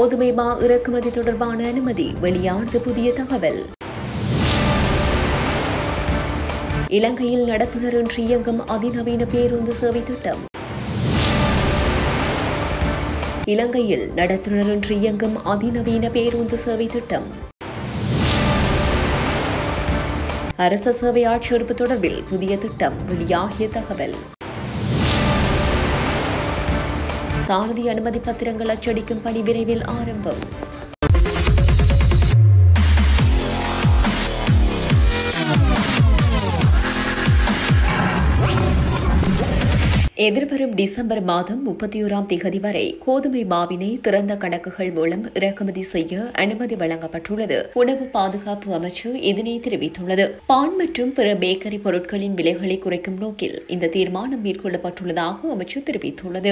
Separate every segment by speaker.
Speaker 1: கோதுமை மா இறக்குமதி தொடர்பான அனுமதி வெளியானது புதிய தகவல் இலங்கையில் நடத்துனரின்றி இயங்கும் அதிநவீன பேருந்து சேவை திட்டம் இலங்கையில் நடத்துனரின்றி இயங்கும் அதிநவீன பேருந்து சேவை திட்டம் அரச சேவை ஆட்சேர்ப்பு தொடர்பில் புதிய திட்டம் வெளியாகிய தகவல் சாரதி அனுமதி பத்திரங்கள் அச்சடிக்கும் பணி விரைவில் ஆரம்பம் எதிர்வரும் டிசம்பர் மாதம் முப்பத்தி ஓராம் திகதி வரை கோதுமை மாவினை திறந்த கணக்குகள் மூலம் இறக்குமதி செய்ய அனுமதி வழங்கப்பட்டுள்ளது உணவு பாதுகாப்பு அமைச்சு இதனை தெரிவித்துள்ளது பான் மற்றும் பிற பேக்கரி பொருட்களின் விலைகளை குறைக்கும் நோக்கில் இந்த தீர்மானம் மேற்கொள்ளப்பட்டுள்ளதாக அமைச்சு தெரிவித்துள்ளது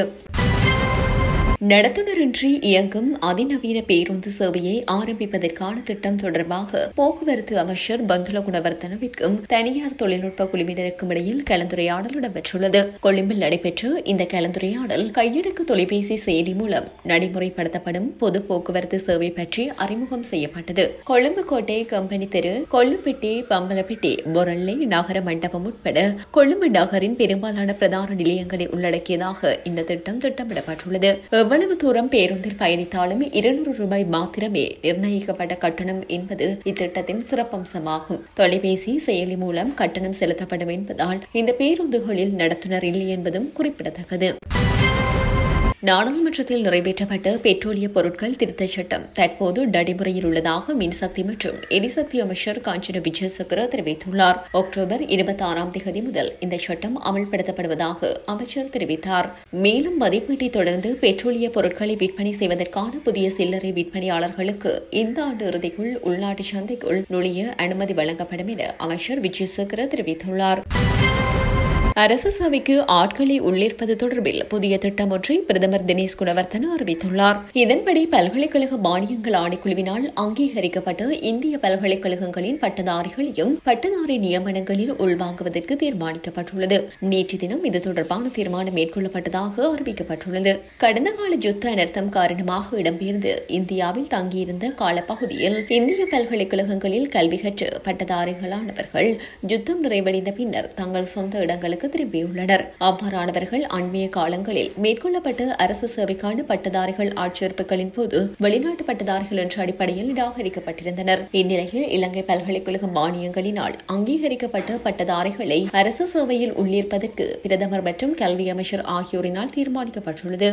Speaker 1: நடத்துனரின்றி இயங்கும் அதிநவீன பேருந்து சேவையை ஆரம்பிப்பதற்கான திட்டம் தொடர்பாக போக்குவரத்து அமைச்சர் பந்துல குணவர்த்தனவிற்கும் தனியார் தொழில்நுட்ப குழுவினருக்கும் இடையில் கலந்துரையாடல் இடம்பெற்றுள்ளது கொழும்பில் நடைபெற்ற இந்த கலந்துரையாடல் கையடக்கு தொலைபேசி செயலி மூலம் நடைமுறைப்படுத்தப்படும் பொது போக்குவரத்து சேவை பற்றி அறிமுகம் செய்யப்பட்டது கொழும்பு கோட்டை கம்பெனி தெரு கொள்ளுப்பட்டி பம்பலப்பட்டி பொரல்லை நகர மண்டபம் உட்பட கொழும்பு நகரின் பெரும்பாலான பிரதான நிலையங்களை உள்ளடக்கியதாக இந்த திட்டம் திட்டமிடப்பட்டுள்ளது எவ்வளவு தூரம் பேருந்தில் பயணித்தாலும் இருநூறு ரூபாய் மாத்திரமே நிர்ணயிக்கப்பட்ட கட்டணம் என்பது இத்திட்டத்தின் சிறப்பம்சமாகும் தொலைபேசி செயலி மூலம் கட்டணம் செலுத்தப்படும் என்பதால் இந்த பேருந்துகளில் நடத்துனர் இல்லை என்பதும் குறிப்பிடத்தக்கது நாடாளுமன்றத்தில் நிறைவேற்றப்பட்ட பெட்ரோலிய பொருட்கள் திருத்தச் சட்டம் தற்போது நடைமுறையில் உள்ளதாக மின்சக்தி மற்றும் எரிசக்தி அமைச்சர் காஞ்சன விஜயசக்கர தெரிவித்துள்ளார் அக்டோபர் இருபத்தி ஆறாம் தேதி முதல் இந்த சட்டம் அமல்படுத்தப்படுவதாக அமைச்சர் தெரிவித்தார் மேலும் மதிப்பீட்டை தொடர்ந்து பெட்ரோலிய பொருட்களை விற்பனை செய்வதற்கான புதிய சில்லறை விற்பனையாளர்களுக்கு இந்த ஆண்டு இறுதிக்குள் உள்நாட்டு சந்தைக்குள் நுழைய அனுமதி வழங்கப்படும் என அமைச்சர் விஜயசக்கர தெரிவித்துள்ளார் அரச சபைக்கு ஆட்களை உள்ளிருப்பது தொடர்பில் புதிய திட்டம் ஒன்றை பிரதமர் தினேஷ் குணவர்த்தன அறிவித்துள்ளார் இதன்படி பல்கலைக்கழக மானியங்கள் ஆணைக்குழுவினால் அங்கீகரிக்கப்பட்ட இந்திய பல்கலைக்கழகங்களின் பட்டதாரிகளையும் பட்டதாரி நியமனங்களில் உள்வாங்குவதற்கு தீர்மானிக்கப்பட்டுள்ளது நேற்று தினம் இது தொடர்பான தீர்மானம் மேற்கொள்ளப்பட்டதாக அறிவிக்கப்பட்டுள்ளது கடந்த கால யுத்த அனர்த்தம் காரணமாக இடம்பெயர்ந்து இந்தியாவில் தங்கியிருந்த காலப்பகுதியில் இந்திய பல்கலைக்கழகங்களில் கல்வி கற்று பட்டதாரிகளானவர்கள் யுத்தம் நிறைவடைந்த பின்னர் தங்கள் சொந்த இடங்களுக்கு நாடுகளுக்கு திரும்பியுள்ளனர் அவ்வாறானவர்கள் அண்மைய காலங்களில் மேற்கொள்ளப்பட்ட அரசு சேவைக்கான பட்டதாரிகள் ஆட்சேர்ப்புகளின் போது வெளிநாட்டு பட்டதாரிகள் என்ற அடிப்படையில் நிராகரிக்கப்பட்டிருந்தனர் இந்நிலையில் இலங்கை பல்கலைக்கழக மானியங்களினால் அங்கீகரிக்கப்பட்ட பட்டதாரிகளை அரசு சேவையில் உள்ளிருப்பதற்கு பிரதமர் மற்றும் கல்வி அமைச்சர் ஆகியோரினால் தீர்மானிக்கப்பட்டுள்ளது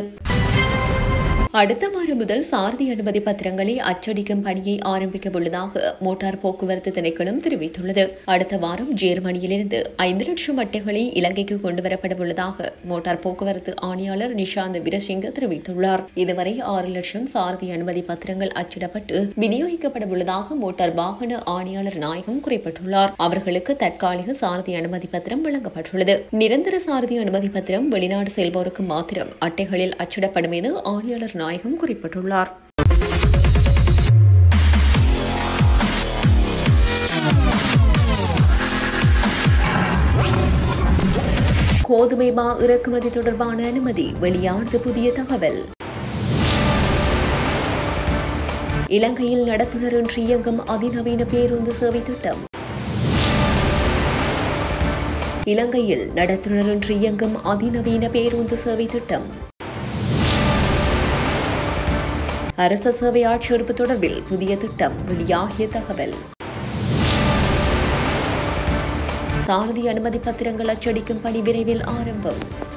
Speaker 1: அடுத்த வாரம் முதல் சாரதி அனுமதி பத்திரங்களை அச்சடிக்கும் பணியை ஆரம்பிக்க உள்ளதாக மோட்டார் போக்குவரத்து திணைக்களம் தெரிவித்துள்ளது அடுத்த வாரம் ஜெர்மனியிலிருந்து ஐந்து லட்சம் அட்டைகளை இலங்கைக்கு கொண்டுவரப்பட உள்ளதாக மோட்டார் போக்குவரத்து ஆணையாளர் நிஷாந்த் வீரசிங்க தெரிவித்துள்ளார் இதுவரை ஆறு லட்சம் சாரதி அனுமதி பத்திரங்கள் அச்சிடப்பட்டு விநியோகிக்கப்பட உள்ளதாக மோட்டார் வாகன ஆணையாளர் நாயகம் குறிப்பிட்டுள்ளார் அவர்களுக்கு தற்காலிக சாரதி அனுமதி பத்திரம் வழங்கப்பட்டுள்ளது நிரந்தர சாரதி அனுமதி பத்திரம் வெளிநாடு செல்வோருக்கு மாத்திரம் அட்டைகளில் அச்சிடப்படும் என ஆணையாளர் நாயகம் குறிப்பிட்டுள்ளார் கோதுமை மா இறக்குமதி தொடர்பான அனுமதி வெளியானது புதிய தகவல் இலங்கையில் நடத்துனரின்றி இயங்கும் அதிநவீன பேருந்து சேவை திட்டம் இலங்கையில் நடத்துனரின்றி இயங்கும் அதிநவீன பேருந்து சேவை திட்டம் அரச சேவை ஆட்சேர்ப்பு தொடர்பில் புதிய திட்டம் வெளியாகிய தகவல் சாரதி அனுமதி பத்திரங்கள் அச்சடிக்கும் பணி விரைவில் ஆரம்பம்